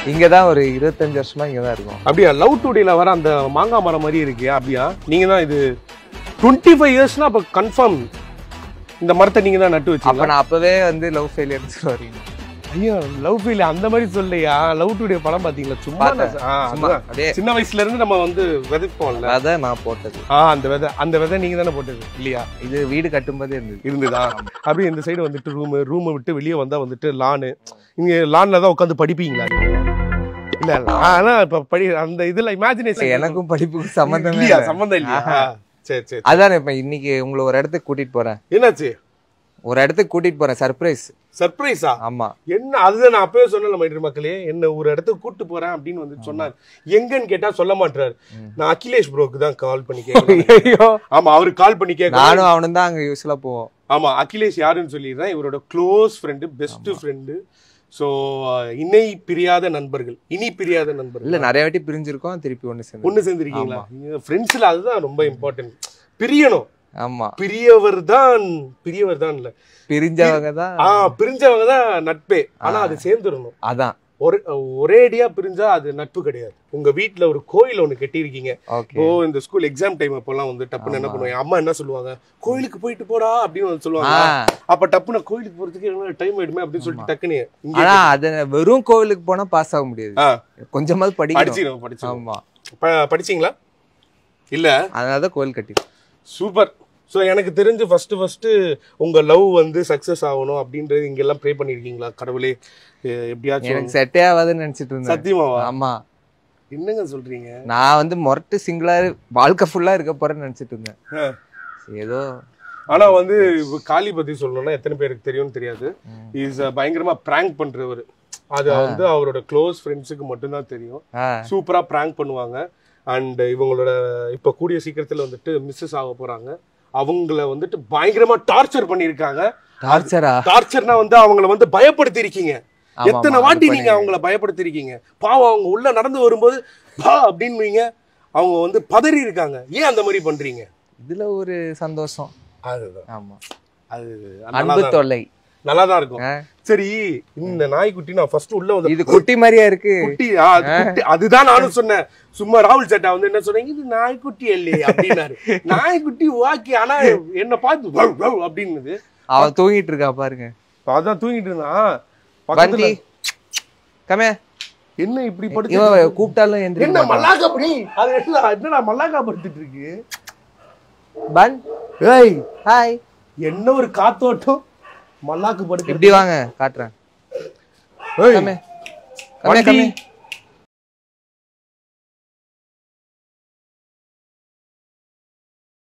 இங்கதான் ஒரு இருபத்தஞ்சு வருஷமா இங்கதான் இருக்கும் அப்படியா லவ் டுடேல வர அந்த மாங்காய் மரம் மாதிரி இருக்கே அப்படியா நீங்க தான் இது டுவெண்ட்டி ஃபைவ் இயர்ஸ்னா அப்ப கன்ஃபார்ம் இந்த மரத்தை நீங்க தான் நட்டு அப்ப வச்சீங்க நான் அப்பவே வந்து லவ் ஃபெயிலியர் வரீங்க ஐயோ லவ் ஃபீல் அந்த மாதிரி சொல்லையா லவ் டுடே படம் பாத்தீங்களா சும்மா பார்த்தேன். ஆ, சும்மா அதுதான். அப்படியே சின்ன வயசுல இருந்து நம்ம வந்து விதைப்போம்ல அதான் நான் போட்டது ஆ அந்த விதை அந்த விதை நீங்க தானே போட்டது இல்லையா இது வீடு கட்டும்போதே இருந்தது இருந்ததா அப்படியே இந்த சைடு வந்துட்டு ரூம் ரூமை விட்டு வெளியே வந்தா வந்துட்டு லானு இங்க லான்ல தான் உட்காந்து படிப்பீங்களா நீங்க? இல்ல இல்ல ஆனா இப்ப படி அந்த இதுல இமேஜினேஷன் எனக்கும் படிப்புக்கும் சம்மந்தமே இல்லையா இல்லை. சம்பந்தம் இல்லையா ஆஹா. சரி சரி அதான் இப்ப இன்னைக்கு உங்களை ஒரு இடத்துக்கு கூட்டிட்டு போறேன் என்னாச்சு ஒரு இடத்துக்கு கூட்டிட்டு போறேன் சர்ப்ரைஸ் சர்ப்ரைஸா ஆமா என்ன அதுதான் நான் அப்பவே சொன்னல மைடர் மக்களே என்ன ஒரு இடத்துக்கு கூட்டு போறேன் அப்படின்னு வந்து சொன்னார் எங்கன்னு கேட்டா சொல்ல மாட்டாரு நான் அகிலேஷ் ப்ரோக்கு தான் கால் பண்ணி கேட்கணும் ஐயோ ஆமா அவருக்கு கால் பண்ணி கேட்கணும் நானும் அவனும் தான் அங்க யூஸ்வலா போவோம் ஆமா அகிலேஷ் யாருன்னு சொல்லிடுறேன் இவரோட close friend best friend so இணை பிரியாத நண்பர்கள் இனி பிரியாத நண்பர்கள் இல்ல நிறைய வாட்டி பிரிஞ்சிருக்கோம் திருப்பி ஒண்ணு சேர்ந்து ஒண்ணு சேர்ந்துருக்கீங்களா ஃப்ரெண்ட்ஸ்ல அதுதான் ரொம்ப இம்பார்ட்டன்ட் பிரியணும் ஆமா பிரியவர் தான் பிரியவர் தான் இல்ல பிரிஞ்சவங்க தான் ஆ பிரிஞ்சவங்க தான் நட்பே ஆனா அது சேர்ந்துடணும் அதான் ஒரு ஒரேடியா பிரிஞ்சா அது நட்பு கிடையாது உங்க வீட்ல ஒரு கோயில் ஒண்ணு கட்டியிருக்கீங்க ஓகே ஓ இந்த ஸ்கூல் எக்ஸாம் டைம் அப்பெல்லாம் வந்து டப்புன்னு என்ன பண்ணுவாங்க அம்மா என்ன சொல்லுவாங்க கோயிலுக்கு போயிட்டு போடா அப்படின்னு வந்து சொல்லுவாங்க அப்ப டப்புன்னு கோயிலுக்கு போறதுக்கு டைம் ஆயிடுமே அப்படின்னு சொல்லிட்டு டக்குன்னு இங்க ஆனா அத வெறும் கோவிலுக்கு போனா பாஸ் ஆக முடியாது ஆ, கொஞ்சமாவது படிக்கணும் படிச்சிடும் படிச்சிடும் ஆமா ப- படிச்சீங்களா இல்ல அதனாலதான் கோவில் கட்டி சூப்பர் ஸோ எனக்கு தெரிஞ்சு ஃபர்ஸ்ட் ஃபர்ஸ்ட் உங்க லவ் வந்து சக்சஸ் ஆகணும் அப்படின்றது இங்க எல்லாம் ப்ரே பண்ணிருக்கீங்களா கடவுளே எ- எப்படியாச்சும் எனக்கு செட்டே ஆகாதுன்னு நினைச்சிட்டு இருந்தேன் சத்தியமாவா ஆமா என்னங்க சொல்றீங்க நான் வந்து மொரட்டு சிங்கிளா வாழ்க்கை ஃபுல்லா இருக்க போறேன்னு நினைச்சிட்டு இருந்தேன் ஆ. ஏதோ ஆனா வந்து இப்ப காளி பத்தி சொல்லணும்னா எத்தனை பேருக்கு தெரியும்னு தெரியாது இஸ் பயங்கரமா பிராங்க் பண்றவர் அது வந்து அவரோட க்ளோஸ் ஃப்ரெண்ட்ஸுக்கு மட்டும்தான் தெரியும் ஆ, சூப்பரா பிராங்க் பண்ணுவாங்க அண்ட் இவங்களோட இப்ப கூடிய சீக்கிரத்துல வந்துட்டு மிஸ்ஸஸ் ஆக போறாங்க அவங்கள வந்துட்டு பயங்கரமா டார்ச்சர் பண்ணிருக்காங்க டார்ச்சரா டார்ச்சர்னா வந்து அவங்கள வந்து பயப்படுத்தி இருக்கீங்க ஆமா, எத்தனை ஆமா, வாட்டி அது நீங்க அவங்கள பயப்படுத்தி இருக்கீங்க பாவம் அவங்க உள்ள நடந்து வரும்போது பா அப்படின்னுவீங்க அவங்க வந்து பதறி இருக்காங்க ஏன் அந்த மாதிரி பண்றீங்க இதுல ஒரு சந்தோஷம் அதுதான் ஆமா அது அன்பு தொல்லை நல்லா தான் இருக்கும் ஆ. சரி இந்த நாய்க்குட்டி நான் ஃபர்ஸ்ட் உள்ள வந்து இது குட்டி மாதிரியா இருக்கு குட்டி ஆ, அது குட்டி. அதுதான் நானும் சொன்னேன் சும்மா ராகுல் சட்டா வந்து என்ன சொன்னீங்க இது நாய்க்குட்டி இல்லையே அப்படின்னாரு நாய்க்குட்டி ஓகே ஆனா என்ன பார்த்து வவ் வவ் அப்படின்னுது அவன் தூங்கிட்டு இருக்கா பாருங்க அதான் தூங்கிட்டு இருந்தான் பக்கத்துல பந்தி கமே என்ன இப்படி படுத்து இவன் கூப்பிட்டாலும் என்ன எந்திரிக்க மாட்டான். மல்லாக்கா படி அது என்ன என்னடா மல்லாக்கா படுத்துட்டு இருக்கு பன் ஏய் ஹாய் என்ன ஒரு காத்தோட்டம் மல்லாக்கு படுக்க இப்படி வாங்க காட்டுறேன் ஏய் கமே கமே வண்டி கமே